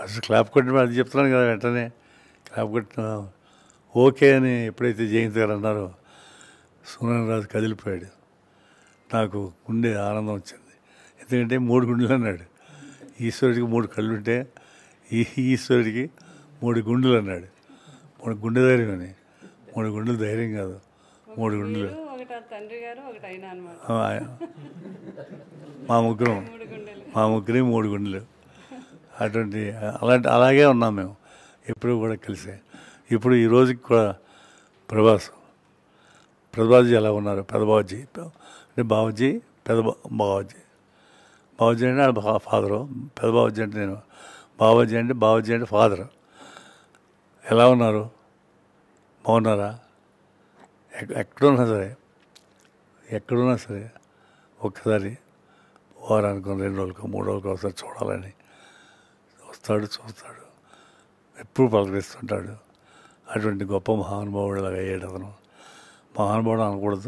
అసలు క్లాప్ కొట్టిన అది చెప్తున్నాను కదా వెంటనే క్లాప్ కొట్టిన ఓకే అని ఎప్పుడైతే జయంత్ గారు అన్నారో సునన్ రాజు కదిలిపోయాడు నాకు గుండె ఆనందం వచ్చింది ఎందుకంటే మూడు గుండెలు అన్నాడు ఈశ్వరుడికి మూడు కళ్ళు ఉంటే ఈ ఈశ్వరుడికి మూడు గుండెలు అన్నాడు మూడు గుండె ధైర్యం అని మూడు గుండెలు ధైర్యం కాదు మూడు గుండెలు మీరు ఒకటి ఆ తండ్రి గారు ఒకటి అయినా అనమాట ఆ, మా ముగ్గురం మూడు గుండెలు మా ముగ్గురి మూడు గుండెలు అటువంటి అలాంటి అలాగే ఉన్నాం మేము ఎప్పుడు కూడా కలిసే ఇప్పుడు ఈ రోజుకి కూడా ప్రభాస్ ప్రభాజీ ఎలా ఉన్నారు పెద్ద బావజీ అంటే బావజీ పెద్ద బా- బావజీ బావజీ అంటే వాళ్ళ ఫా- ఫాదరు పెద్ద బావజీ అంటే నేను బావజీ అంటే బావజీ అంటే ఫాదర్ ఎలా ఉన్నారు బాగున్నారా ఎక్- ఎక్కడున్నా సరే ఎక్కడున్నా సరే ఒక్కసారి వారానికి రెండు రోజులకు మూడు రోజులకు ఒకసారి చూడాలని వస్తాడు చూస్తాడు ఎప్పుడు పలకరిస్తుంటాడు అటువంటి గొప్ప మహానుభావుడులాగా అయ్యాడు అతను మహానుభావుడు అనకూడదు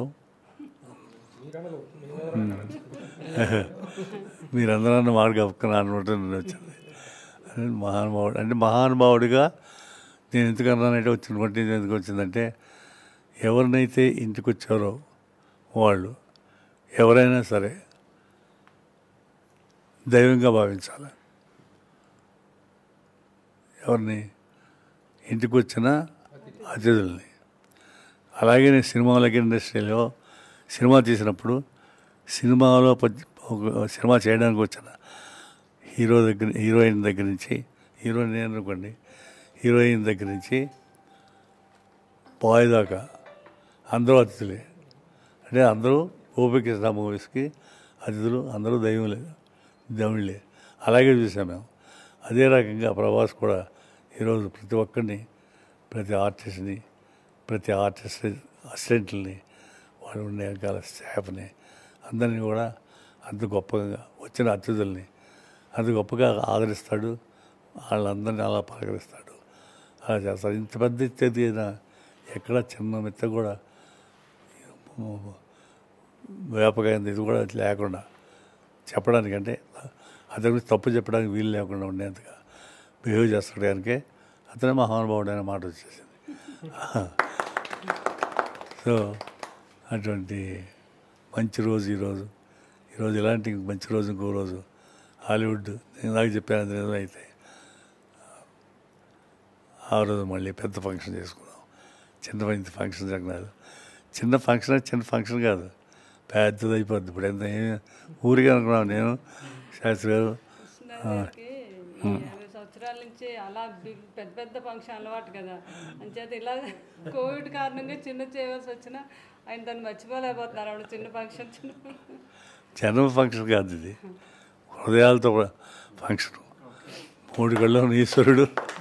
ఉమ్. మీరందరూ అన్న మాట గొప్ప అనుకుంటే నేను వచ్చింది అదే మహానుభావుడు అంటే మహానుభావుడిగా నేను ఎందుకు అన్నానంటే వచ్చిన కొట్టి ఎందుకు వచ్చిందంటే ఎవరినైతే ఇంటికి వచ్చారో వాళ్ళు ఎవరైనా సరే దైవంగా భావించాలి ఎవరిని ఇంటికి వచ్చిన అతిథుల్ని అలాగే నేను సినిమాలకి ఇండస్ట్రీలో సినిమా తీసినప్పుడు సినిమాలో పద్- ఒక సినిమా చేయడానికి వచ్చిన హీరో దగ్గర హీరోయిన్ దగ్గర నుంచి హీరోయిన్ నేను అనుకోండి హీరోయిన్ దగ్గర నుంచి బాయ్ దాకా అందరూ అతిథులే అంటే అందరూ గోపికృష్ణ మూవీస్కి అతిథులు అందరూ దైవంలే దేవుళ్ళే అలాగే చూసాం మేము అదే రకంగా ప్రభాస్ కూడా ఈరోజు ప్రతి ఒక్కరిని ప్రతి ఆర్టిస్ట్ని ప్రతి ఆర్టిస్ట్ అసిస్టెంట్లని వాళ్ళు ఉండే వెనకాల స్టాఫ్ని అందరినీ కూడా అంత గొప్పగా వచ్చిన అతిథుల్ని అంత గొప్పగా ఆదరిస్తాడు వాళ్ళందరినీ అలా పలకరిస్తాడు అలా చేస్తాడు ఇంత పెద్ద ఇచ్చేది అయినా ఎక్కడ చిన్న మెత్త కూడా వ్యాపకమైంది ఇది కూడా లేకుండా చెప్పడానికి అంటే అతని గురించి తప్పు చెప్పడానికి వీలు లేకుండా ఉండేంతగా బిహేవ్ చేస్తాడు కనుక అతనే మహానుభావుడు అనే మాట వచ్చేసింది సో అటువంటి మంచి రోజు ఈరోజు ఈరోజు ఇలాంటి మంచి రోజు ఇంకో రోజు హాలీవుడ్ నేను నాకు చెప్పాను అది నిజమైతే ఆ రోజు మళ్ళీ పెద్ద ఫంక్షన్ చేసుకున్నాం చిన్న మంచి ఫంక్షన్ జరగలేదు చిన్న ఫంక్షన్ అంటే చిన్న ఫంక్షన్ కాదు పెద్దది అయిపోద్ది ఇప్పుడు ఎంత ఏమి ఊరికే అనుకున్నాను నేను శాస్త్రి గారు కృష్ణగారికి యాభై సంవత్సరాల నుంచి అలా బిగ్ పెద్ద పెద్ద ఫంక్షన్ అలవాటు కదా అంచేత ఇలా కోవిడ్ కారణంగా చిన్న చేయవలసి వచ్చినా ఆయన దాన్ని మర్చిపోలేకపోతున్నారు ఆవిడ చిన్న ఫంక్షన్ చిన్న జన్మ ఫంక్షన్ కాదు ఇది హృదయాలతో కూడా ఫంక్షన్ మూడు కళ్ళు ఈశ్వరుడు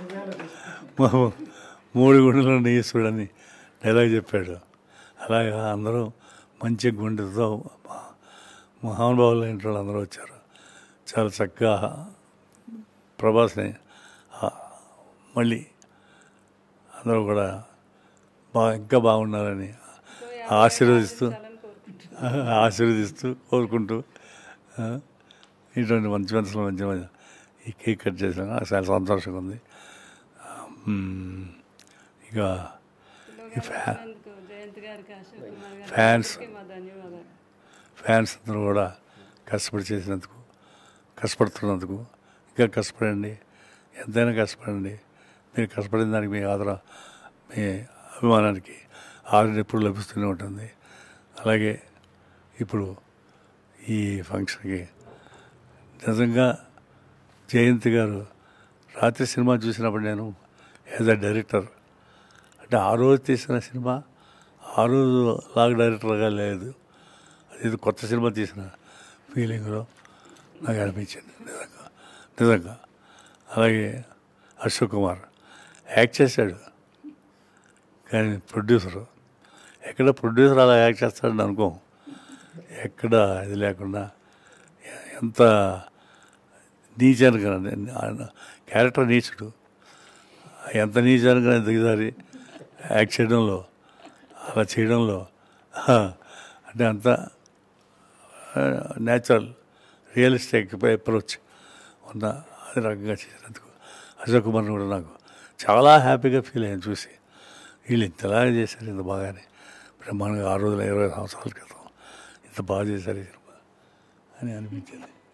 మా- మూడు గుండెలు ఈశ్వరుడు అని డైలాగ్ చెప్పాడు అలాగా అందరూ మంచి గుండెతో మా- మహానుభావులు అయిన వాళ్ళు అందరూ వచ్చారు చాలా చక్కగా ప్రభాస్ని ఆ, మళ్ళీ అందరూ కూడా బాగా ఇంకా బాగున్నారని ఆశీర్వదిస్తూ ఆశీర్వదిస్తూ కోరుకుంటూ ఆ, ఇటువంటి మంచి మనసులో మంచి మంచి ఈ కేక్ కట్ చేసాను నాకు చాలా సంతోషంగా ఉంది ఆ, మ్మ్, ఇక ఈ ఫ్యా జయంత్ గారికి అశోక్ కుమార్ గారికి ఫ్యాన్స్. అందరికీ మా ధన్యవాదాలు ఫ్యాన్స్ అందరూ కూడా కష్టపడి చేసినందుకు కష్టపడుతున్నందుకు ఇంకా కష్టపడండి ఎంతైనా కష్టపడండి మీరు కష్టపడిన దానికి మీ ఆదర మీ అభిమానానికి ఆదరణ ఎప్పుడు లభిస్తూనే ఉంటుంది అలాగే ఇప్పుడు ఈ ఫంక్షన్కి నిజంగా జయంత్ గారు రాత్రి సినిమా చూసినప్పుడు నేను యాజ్ అ డైరెక్టర్ అంటే ఆ రోజు తీసిన సినిమా ఆ రోజు లాగా డైరెక్టర్గా లేదు అది కొత్త సినిమా తీసిన ఫీలింగ్లో నాకు అనిపించింది నిజంగా నిజంగా అలాగే అశోక్ కుమార్ యాక్ట్ చేశాడు కానీ ప్రొడ్యూసరు ఎక్కడ ప్రొడ్యూసర్ అలా యాక్ట్ చేస్తాడని అనుకో ఎక్కడ ఇది లేకుండా ఎంత నీచానికి క్యారెక్టర్ నీచుడు ఎంత నీచానికి దిగజారి యాక్ట్ చేయడంలో అలా చేయడంలో అంటే అంత న్యాచురల్ రియలిస్టిక్ అప్రోచ్ ఉన్న అది రకంగా చేసినందుకు అశోక్ కుమార్ని కూడా నాకు చాలా హ్యాపీగా ఫీల్ అయ్యాను చూసి వీళ్ళు ఇంతలాగా చేశారు ఇంత బాగానే బ్రహ్మాండంగా ఆ రోజుల ఇరవై సంవత్సరాల క్రితం ఇంత బాగా చేశారు ఈ సినిమా అని అనిపించింది